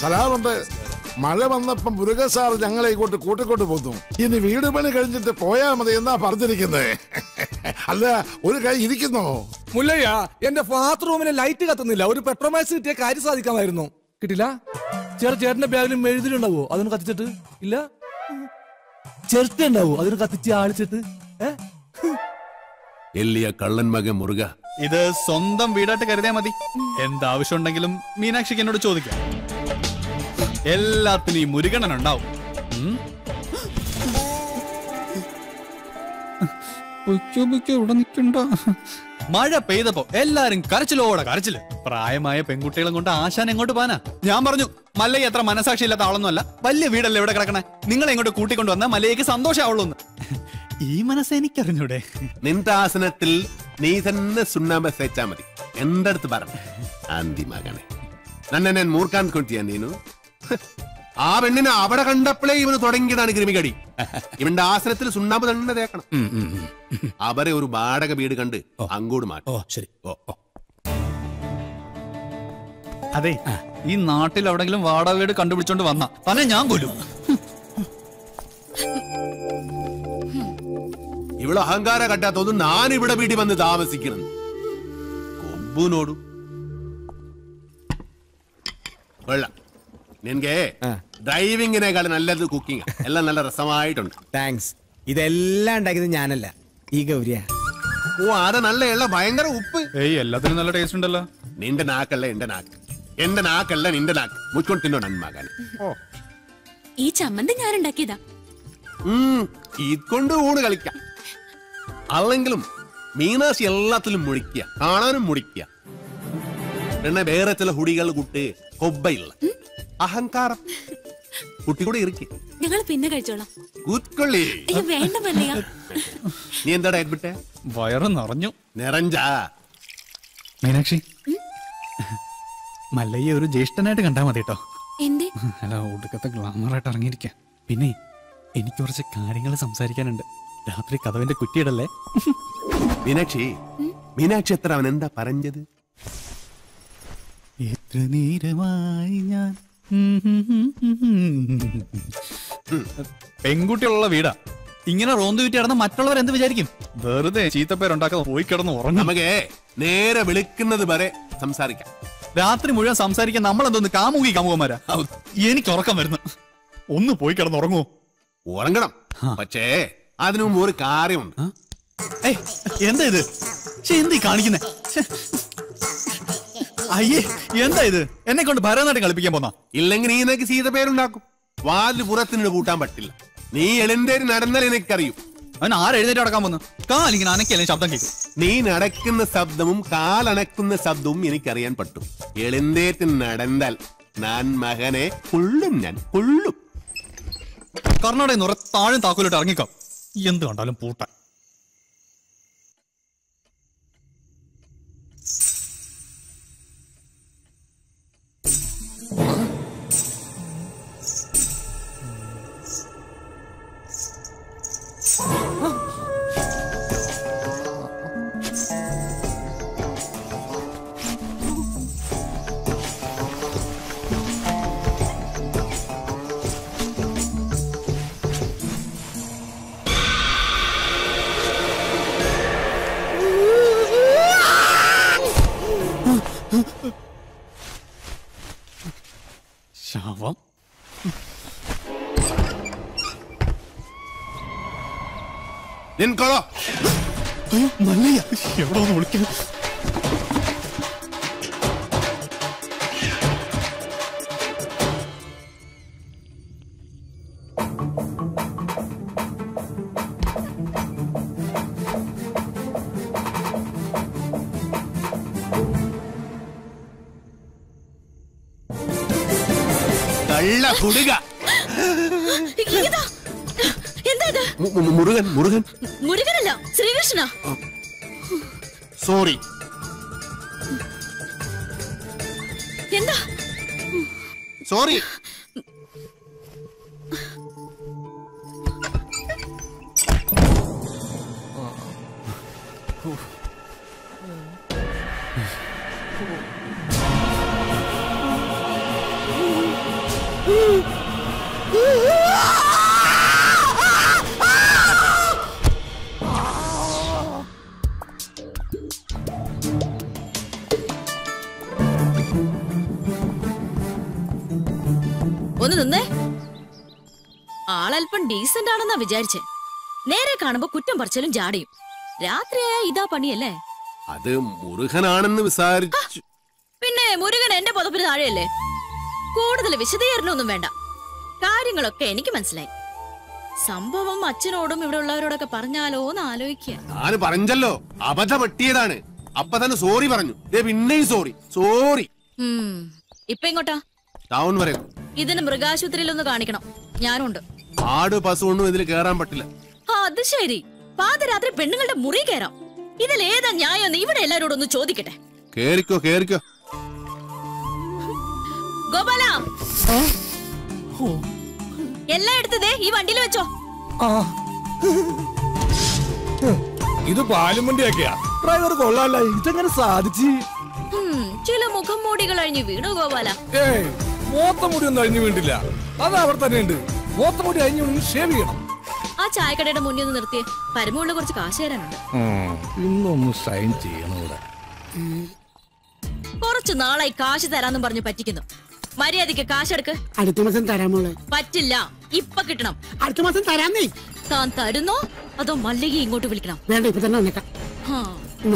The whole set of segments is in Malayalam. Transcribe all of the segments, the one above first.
സലാമുണ്ട് മഴ വന്നപ്പോ മുരുക സാർ ഞങ്ങളെ ഇങ്ങോട്ട് കൂട്ടിക്കൊണ്ട് പോന്നു ഇനി വീട് പണി കഴിഞ്ഞിട്ട് പോയാ മതി എന്നാ പറഞ്ഞിരിക്കുന്നത് അല്ല ഒരു കൈ ഇരിക്കുന്നോ മുല്ലയ്യ എന്റെ ബാത്റൂമിലെ ലൈറ്റ് കത്തുന്നില്ല ഒരു പെട്രോമാക്സ് കിട്ടിയ കാര്യം സാധിക്കാമായിരുന്നു കിട്ടില്ല ചേട്ടാ ചേട്ടന്റെ ബാഗിലും മെഴുതിലുണ്ടാവോ അതൊന്ന് കത്തിച്ചിട്ട് ഇല്ല ചിരട്ട ഉണ്ടാവോ അതിന് കത്തിച്ച് ആളിച്ചിട്ട് ഏ എല്ലിയ കള്ളൻ മകൻ മുറുക ഇത് സ്വന്തം വീടായിട്ട് കരുതിയാ മതി എന്താവശ്യം ഉണ്ടെങ്കിലും മീനാക്ഷിക്ക് എന്നോട് ചോദിക്കാം എല്ലാത്തിനും ഈ മുരുകണ്ണൻ ഉണ്ടാവും ഉം? പൊയ്ക്കോ, പൊയ്ക്കോ, ഇവിടെ നിൽക്കണ്ട മഴ പെയ്തപ്പോ എല്ലാരും കരച്ചിലോടെ കരച്ചില് പ്രായമായ പെൺകുട്ടികളും കൊണ്ട് ആശാൻ എങ്ങോട്ട് പോകാനാ ഞാൻ പറഞ്ഞു മല്ലയ്യ എത്ര മനസാക്ഷി ഇല്ലാത്ത ആളൊന്നുമല്ല വലിയ വീടല്ലേ ഇവിടെ കിടക്കണേ നിങ്ങളെ ഇങ്ങോട്ട് കൂട്ടിക്കൊണ്ട് വന്നാൽ മല്ലയ്യക്ക് സന്തോഷമാവുള്ളൂ എന്ന് ഈ മനസ്സ് എനിക്കറിഞ്ഞൂടെ നിന്റെ ആസനത്തിൽ നീ തന്നെ സുണ്ണാമ്പ തേച്ചാ മതി എന്റെ അടുത്ത് പറഞ്ഞു ആന്തി മകനെ നന്നെ ഞാൻ മൂർക്കാൻ കൊണ്ടിയാ നീനു ആ പെണ്ണിനെ അവിടെ കണ്ടപ്പോഴേ ഇവന് തുടങ്ങിയതാണ് കൃമികടി ഇവന്റെ ആസനത്തിൽ സുണ്ണാമ്പ് തന്നെ തേക്കണം അവരെ ഒരു വാടക വീട് കണ്ട് അങ്ങോട്ട് മാറ്റും ഓ ശരി ഓ ഓ അതെ ഈ നാട്ടിൽ എവിടെങ്കിലും വാടക വീട് കണ്ടുപിടിച്ചോണ്ട് വന്ന തന്നെ ഞാൻ കൊല്ലും ಇವಳು ಅಹಂಕಾರ ಕಟ್ಟಾತೋದು ನಾನು ഇവിടെ വീട്ടിൽ വന്ന് താമസിക്കണം കൊമ്പുനോടും കൊള്ളാം നിനക്ക് ഡ്രൈവിങ്ങിനേക്കാൾ നല്ലത് കുക്കിംഗ് എല്ലാം നല്ല രസമായിട്ടുണ്ട് താങ്ക്സ് ഇതെല്ലാം ഉണ്ടാക്കിയത് ഞാനല്ല ഈ ഗൗരിയ ഓ അത് നല്ല എള്ള ഭയങ്കര ഉപ്പ് ഏയ് എല്ലാത്തിനും നല്ല ടേസ്റ്റ് ഉണ്ടല്ലോ നിന്റെ നാക്കല്ല എന്റെ നാക്ക് എന്റെ നാക്കല്ല നിന്റെ നാക്ക് മുച്ചോണ്ട് തിന്നോ നന്മകൻ ഈ ചമ്മന്തി ഞാൻ ഉണ്ടാക്കിയതാ ഇതുകൊണ്ട് ഊണ് കളിക്കാം അല്ലെങ്കിലും മീനാശി എല്ലാത്തിലും മുഴിക്കുക കാണാനും മുഴിക്കുക പിന്നെ വേറെ ചില ഹുടികൾ കുട്ടി കൊബ്ബയില്ല അഹങ്കാരം കുട്ടി കൂടെ ഇരിക്കുക ഞങ്ങൾ പിന്നെ കഴിച്ചോളാം കൂത്തൊള്ളി അയ്യോ വേണ്ട മല്ലയ്യ നീ എന്താടാ എഡ്ബിട്ടെ വയറ് നിറഞ്ഞു നിറഞ്ചാ മീനാക്ഷി മല്ലയ്യ ഒരു ജ്യേഷ്ഠനായിട്ട് കണ്ടാ മതി കേട്ടോ എന്തേ അല്ല ഒടുക്കത്തെ ഗ്ലാമറായിട്ട് ഇറങ്ങിയിരിക്ക പിന്നെ എനിക്ക് കുറച്ച് കാര്യങ്ങൾ സംസാരിക്കാനുണ്ട് രാത്രി കഥവിന്റെ കുറ്റിയിടല്ലേ മീനാക്ഷി മീനാക്ഷി എത്ര അവൻ എന്താ പറഞ്ഞത് എത്ര നേരമായി ഞാൻ പെൺകുട്ടികളുള്ള വീടാ ഇങ്ങനെ റോന്തു വിറ്റ് കിടന്ന മറ്റുള്ളവർ എന്ത് വിചാരിക്കും വെറുതെ ചീത്തപ്പേരുണ്ടാക്കാതെ പോയി കിടന്ന് ഉറങ്ങും നമുക്ക് നേരെ വിളിക്കുന്നത് വരെ സംസാരിക്കാം രാത്രി മുഴുവൻ സംസാരിക്കാൻ നമ്മൾ എന്തോന്ന് കാമുകി കാമുകന്മാരാ എനിക്ക് ഉറക്കം വരുന്നു ഒന്ന് പോയി കിടന്ന് ഉറങ്ങുമോ ഉറങ്ങണം പക്ഷേ അതിനു മുമ്പ് ഒരു കാര്യമുണ്ട് ഏയ് എന്താ ഇത് ശ്ശെ, എന്താ ഈ കാണിക്കുന്നേ ശ്ശെ. അയ്യേ എന്താ ഇത് എന്നെ കൊണ്ട് ഭരതനാട്യം കളിപ്പിക്കാൻ പോന്നാ ഇല്ലെങ്കിൽ നീ നിനക്ക് സീത പേരുണ്ടാക്കും വാതിൽ പുറത്തിനോട് കൂട്ടാൻ പറ്റില്ല നീ എളിന്തേരി നടന്നാൽ എനിക്കറിയൂ അവൻ ആരെഴുന്നേറ്റ് നടക്കാൻ പോന്നു കാലിങ്ങനെ അനക്കല്ലേ ശബ്ദം കേൾക്കും നീ നടക്കുന്ന ശബ്ദവും കാലണക്കുന്ന ശബ്ദവും എനിക്കറിയാൻ പറ്റും എളിന്തേറ്റ് നടന്നാൽ ഞാൻ മകനെ കൊള്ളും ഞാൻ കൊള്ളും കർണാടക നിറ താഴും താക്കോലിട്ട് ഇറങ്ങിക്കാം എന്ത് കണ്ടാലും പൂട്ടാൻ ശവം നിൻകൊള്ളോ അയ്യോ മല്ലയ്യ എവിടെ ഒന്ന് വിളിക്കുന്നു കള്ള കുടുക ഇതാ എന്താ ഇത് മു- മു- മുരുകൻ മുരുകൻ മുരുകനല്ല ശ്രീകൃഷ്ണ സോറി എന്താ സോറി ഒന്ന് നിന്നേ ആളല്പം ഡീസന്റ് ആണെന്നാ വിചാരിച്ചേ നേരെ കാണുമ്പോ കുറ്റം പറിച്ചാലും ജാടയും രാത്രിയായ ഇതാ പണിയല്ലേ അത് മുരുകനാണെന്ന് വിസാരിച്ചു പിന്നെ മുരുകൻ എന്റെ പുതപ്പിന് താഴെയല്ലേ കൂടുതൽ വിശദീകരണമൊന്നും വേണ്ട കാര്യങ്ങളൊക്കെ എനിക്ക് മനസ്സിലായി സംഭവം അച്ഛനോടും ഇവിടെ ഉള്ളവരോടൊക്കെ പറഞ്ഞാലോ എന്ന് ആലോചിക്കുക ഞാൻ പറഞ്ഞല്ലോ അബദ്ധ പറ്റിയതാണ് അപ്പൊ തന്നെ സോറി പറഞ്ഞു ദേ പിന്നെയും സോറി സോറി ഉം. ഇപ്പൊ ഇങ്ങോട്ടാ ടൗൺ വരെ ഇതിന് മൃഗാശുപത്രിയിൽ ഒന്ന് കാണിക്കണം ഞാനുണ്ട് ആട് പശു ഒന്നും ഇതിൽ കേറാൻ പറ്റില്ല ആ അത് ശരി പാതിരാത്രി പെണ്ണുങ്ങളുടെ മുറി കയറാം ഇതിൽ ഏതാ ന്യായം ഇവിടെ എല്ലാരോടും ഒന്ന് ചോദിക്കട്ടെ കേറിക്കോ കേറിക്കോ ഗോപാല എല്ലാം എടുത്തതേ ഈ വണ്ടിയിൽ വെച്ചോ ആ ഇത് പാലും വണ്ടിയൊക്കെയാ ഡ്രൈവർ കൊള്ളാല്ല ഇതെങ്ങനെ സാധിച്ച് ഉം, ചില മുഖം മൂടികൾ അഴിഞ്ഞു വീണു ഗോപാല ഏയ് മോത്ത മുടി ഒന്നും അഴിഞ്ഞു വീണ്ടില്ല അത് അവിടെ തന്നെ ഉണ്ട് മോത്ത മുടി അഴിഞ്ഞു വീണ് ഷേവ് ചെയ്യണം ആ ചായക്കടയുടെ മുന്നിൽ ഒന്ന് നിർത്തിയേ പരമുള്ള കുറച്ച് കാശ് തരാനുണ്ട് ഇന്നൊന്ന് സൈൻ ചെയ്യണം ഇവിടെ കുറച്ചു നാളായി കാശ് തരാന്നും പറഞ്ഞു പറ്റിക്കുന്നു മര്യാദയ്ക്ക് കാശെടുക്ക് അടുത്ത മാസം തരാമോള് പറ്റില്ല ഇപ്പൊ കിട്ടണം അടുത്ത മാസം തരാന്നേ താൻ തരുന്നോ അതോ മല്ലിക ഇങ്ങോട്ട് വിളിക്കണം വേണ്ട ഇപ്പൊ തന്നെ വന്നേക്കാം ഹാ. ഉമ്മ.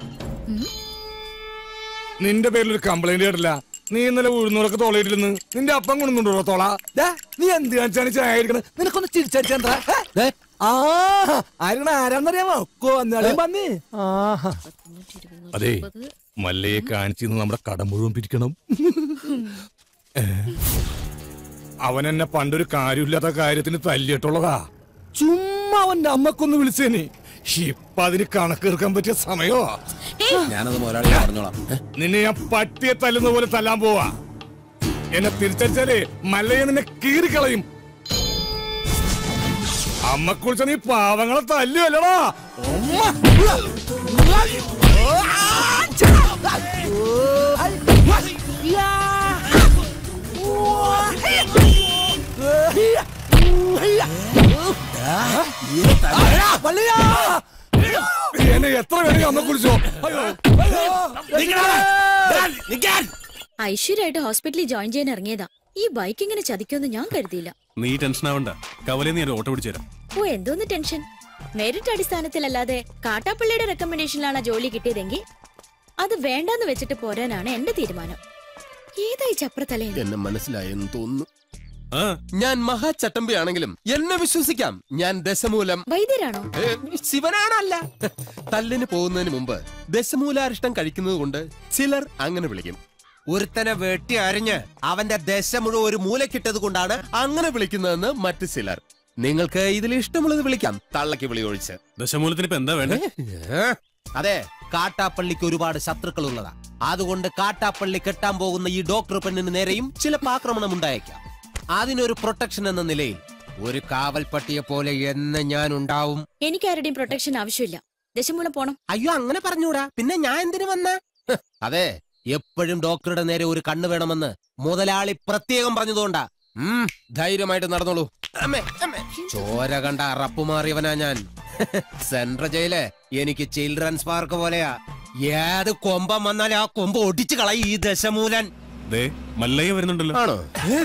നിന്റെ പേരിൽ ഒരു കംപ്ലൈന്റ് കേട്ടില്ല നീ ഇന്നലെ ഉഴുന്നൂറൊക്കെ തോളയിട്ടില്ലെന്ന് നിന്റെ അപ്പം കൊണ്ടുണ്ടോ തോള ദേ, നീ എന്ത് കാണിച്ചാണ് ചായ കഴിക്കണത് നിനക്കൊന്ന് ചിരിച്ചാ ആ ആരാണ് ആരാന്നറിയാമോ കൊന്നാളെയും പന്നി ആഹാ. അതെ മല്ലയെ കാണിച്ചിന്ന് നമ്മുടെ കടം മുഴുവൻ പിരിക്കണം ഏ? അവൻ എന്നെ പണ്ടൊരു കാര്യമില്ലാത്ത കാര്യത്തിന് തല്ലിയിട്ടുള്ളതാ ചുമ്മാ അവന്റെ അമ്മക്കൊന്ന് വിളിച്ചേനി ഇപ്പൊ അതിന് കണക്കെടുക്കാൻ പറ്റിയ സമയോ ഏയ്, ഞാനത് മുതലാളിയെ പറഞ്ഞോളാം ഏ? നിന്നെ ഞാൻ പട്ടിയെ തല്ലുന്ന പോലെ തല്ലാൻ പോവാ എന്നെ തിരിച്ചടിച്ചാലേ മല്ലയെ നിന്നെ കീറിക്കളയും അമ്മ കുറിച്ച നീ പാവങ്ങളെ തല്ലുവല്ലടാ എന്നെ എത്ര വേണമെങ്കിൽ അമ്മ കുറിച്ചോ അയ്യോ ഐശ്വര്യമായിട്ട് ഹോസ്പിറ്റലിൽ ജോയിൻ ചെയ്യാൻ ഇറങ്ങിയതാ ഈ ബൈക്ക് ഇങ്ങനെ ചതിക്കുമെന്ന് ഞാൻ കരുതിയില്ല നീ ടെൻഷൻ ആവണ്ട കവലെ നീ ഒരു ഓട്ടോ പിടിച്ചു തരാം ഓ എന്തോന്ന് ടെൻഷൻ മെറിറ്റ് അടിസ്ഥാനത്തിലല്ലാതെ കാട്ടാപ്പള്ളിയുടെ റെക്കമെൻഡേഷനിലാണ് ആ ജോലി കിട്ടിയതെങ്കിൽ അത് വേണ്ടെന്ന് വെച്ചിട്ട് പോരാനാണ് എന്റെ തീരുമാനം ഏതായി ചപ്രത്തലേ എന്നെ മനസ്സിലായെന്ന് തോന്നുന്നു ആ ഞാൻ മഹാചട്ടമ്പിയാണെങ്കിലും എന്നെ വിശ്വസിക്കാം ഞാൻ ദശമൂലം വൈദ്യരാണോ ഏ, ശിവനാണല്ല തല്ലിന് പോകുന്നതിന് മുമ്പ് ദശമൂലാരിഷ്ടം കഴിക്കുന്നത് കൊണ്ട് ചിലർ അങ്ങനെ വിളിക്കും ഒരുത്തനെ വെട്ടി അരിഞ്ഞ് അവന്റെ ദശ മുഴുവൻ ഒരു മൂലക്കിട്ടത് കൊണ്ടാണ് അങ്ങനെ വിളിക്കുന്നതെന്ന് മറ്റു ചിലർ നിങ്ങൾക്ക് ഇതിൽ ഇഷ്ടമുള്ളത് വിളിക്കാം തള്ളക്ക് വിളി ഒഴിച്ച് ദശമൂലത്തിന് ഇപ്പൊ എന്താ വേണ്ടേ ഏ? അതെ കാട്ടാപ്പള്ളിക്ക് ഒരുപാട് ശത്രുക്കൾ ഉള്ളതാ അതുകൊണ്ട് കാട്ടാപ്പള്ളി കെട്ടാൻ പോകുന്ന ഈ ഡോക്ടർ പെണ്ണിന് നേരെയും ചിലപ്പോൾ ആക്രമണം ഉണ്ടായേക്കാം അതിനൊരു പ്രൊട്ടക്ഷൻ എന്ന നിലയിൽ ഒരു കാവൽപ്പട്ടിയെ പോലെ എന്ന് ഞാൻ ഉണ്ടാവും എനിക്ക് ആരുടെയും പ്രൊട്ടക്ഷൻ ആവശ്യമില്ല ദശമൂലം പോണം അയ്യോ അങ്ങനെ പറഞ്ഞൂടാ പിന്നെ ഞാൻ എന്തിനു വന്ന അതെ എപ്പോഴും ഡോക്ടറുടെ നേരെ ഒരു കണ്ണ് വേണമെന്ന് മുതലാളി പ്രത്യേകം പറഞ്ഞതുകൊണ്ടാ ഉം, ധൈര്യമായിട്ട് നടന്നോളൂ അമ്മേ, അമ്മേ. ചോര കണ്ട അറപ്പുമാറിയവനാ ഞാൻ സെൻട്രൽ ജയില് എനിക്ക് ചിൽഡ്രൻസ് പാർക്ക് പോലെയാ ഏത് കൊമ്പം വന്നാലും ആ കൊമ്പ് ഒടിച്ചു കളയും ഈ ദശമൂലൻ ദേ മല്ലയ്യ വരുന്നുണ്ടല്ലോ ആണോ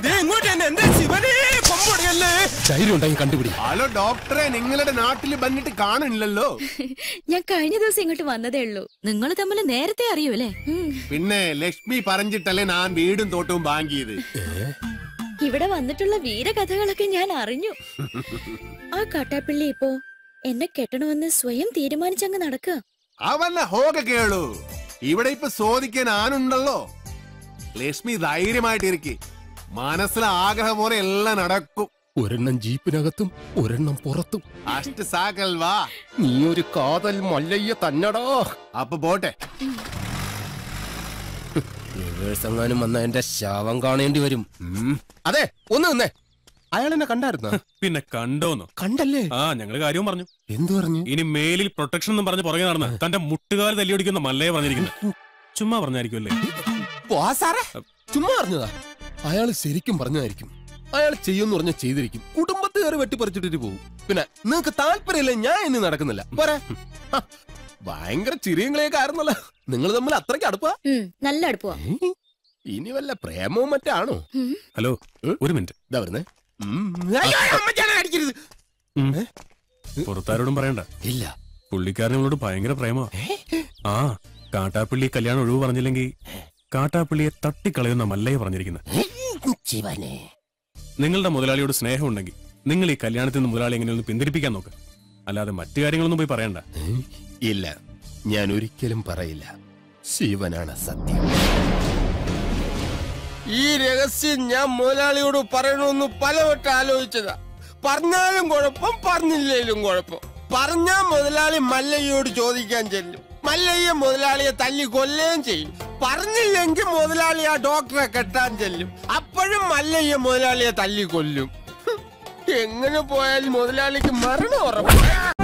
ധൈര്യം ഉണ്ടെങ്കിൽ കണ്ടുപിടി ഹലോ ഡോക്ടറെ നിങ്ങളുടെ നാട്ടിൽ വന്നിട്ട് കാണില്ലല്ലോ ഞാൻ കഴിഞ്ഞ ദിവസം ഇങ്ങോട്ട് വന്നതേ ഉള്ളൂ നിങ്ങൾ തമ്മിൽ നേരത്തെ അറിയൂലേ ഉം. പിന്നെ ലക്ഷ്മി പറഞ്ഞിട്ടല്ലേ ഞാൻ വീടും തോട്ടവും വാങ്ങിയത് ഇവിടെ വന്നിട്ടുള്ള വീരകഥകളൊക്കെ ഞാൻ അറിഞ്ഞു ആ കാട്ടാപ്പിള്ളി ഇപ്പോ എന്നെ കെട്ടണമെന്ന് സ്വയം തീരുമാനിച്ചങ്ങ് നടക്കുക അവല്ല ഹോക കേളു ഇവിടെ ഇപ്പൊ ചോദിക്കാൻ ആനുണ്ടല്ലോ ലക്ഷ്മി ധൈര്യമായിട്ട് ഇരിക്കെ മനസ്സിലെ ആഗ്രഹം പോലെ എല്ലാം നടക്കും ഒരെണ്ണം ജീപ്പിനകത്തും ഒരെണ്ണം പുറത്തും അഷ്ട സാക്കൽ വാ നീ ഒരു കാതൽ മല്ലയ്യ തന്നടാ അപ്പൊ പോട്ടെ എങ്ങാനും വന്ന എന്റെ ശവം കാണേണ്ടി വരും ഉം. അതെ ഒന്ന് നിന്നേ അയാൾ എന്നെ കണ്ടായിരുന്ന പിന്നെ കണ്ടോന്നോ കണ്ടല്ലേ ആ ഞങ്ങള് കാര്യവും പറഞ്ഞു എന്തു പറഞ്ഞു ഇനി മേലിൽ പ്രൊട്ടക്ഷൻ എന്നും പറഞ്ഞ് പുറകെ നടന്ന് തന്റെ മുട്ടുകാൽ തല്ലിയൊടിക്കുന്ന മല്ലയെ പറഞ്ഞിരിക്കുന്നത് ചുമ്മാ പറഞ്ഞായിരിക്കുമല്ലേ പോ സാറേ ചുമ്മാ പറഞ്ഞതാ അയാൾ ശരിക്കും പറഞ്ഞതായിരിക്കും അയാൾ ചെയ്യുമെന്ന് പറഞ്ഞ ചെയ്തിരിക്കും കുടുംബത്ത് കയറി വെട്ടിപ്പറിച്ചിട്ടിട്ട് പോകും പിന്നെ നിങ്ങക്ക് താല്പര്യമില്ല ഞാൻ ഇനി നടക്കുന്നില്ല പോരാ ഹ, ഭയങ്കര ചിരിയങ്ങളെയൊക്കെ ആയിരുന്നല്ലോ നിങ്ങൾ തമ്മിൽ അത്രയ്ക്ക് അടുപ്പാ ഉം, നല്ല അടുപ്പമാ ഏ? ഇനി വല്ല പ്രേമവും മറ്റാണോ ഹലോ ഒരു മിനിറ്റ് ഇതാ വരുന്നേ ഉം. അയ്യോ, അമ്മച്ചാനെ അടിക്കരുത് ഉം. പുറത്താരോടും പറയണ്ട ഇല്ല പുള്ളിക്കാരൻ നിങ്ങളോട് ഭയങ്കര പ്രേമ ആ കാട്ടാപ്പള്ളി കല്യാണം ഒഴിവ് പറഞ്ഞില്ലെങ്കിൽ കാട്ടാപ്പള്ളിയെ തട്ടിക്കളയുന്ന മല്ലയെ പറഞ്ഞിരിക്കുന്നത് ശിവനെ നിങ്ങളുടെ മുതലാളിയോട് സ്നേഹം ഉണ്ടെങ്കിൽ നിങ്ങൾ ഈ കല്യാണത്തിൽ നിന്ന് മുതലാളി എങ്ങനെ ഒന്ന് പിന്തിരിപ്പിക്കാൻ നോക്ക് അല്ലാതെ മറ്റു കാര്യങ്ങളൊന്നും പോയി പറയണ്ട ഇല്ല ഞാൻ ഒരിക്കലും പറയില്ല ശിവനാണ് സത്യം ഈ രഹസ്യം ഞാൻ മുതലാളിയോട് പറയണമെന്ന് പലവട്ടം ആലോചിച്ചതാ പറഞ്ഞാലും കുഴപ്പം പറഞ്ഞില്ലേലും കുഴപ്പം പറഞ്ഞാ മുതലാളി മല്ലയ്യോട് ചോദിക്കാൻ ചെല്ലും മല്ലയ്യ മുതലാളിയെ തല്ലി കൊല്ലുകയും ചെയ്യും പറഞ്ഞില്ലെങ്കിൽ മുതലാളി ആ ഡോക്ടറെ കെട്ടാൻ ചെല്ലും അപ്പോഴും മല്ലയ്യ മുതലാളിയെ തല്ലി കൊല്ലും എങ്ങനെ പോയാലും മുതലാളിക്ക് മരണം ഉറപ്പാണ്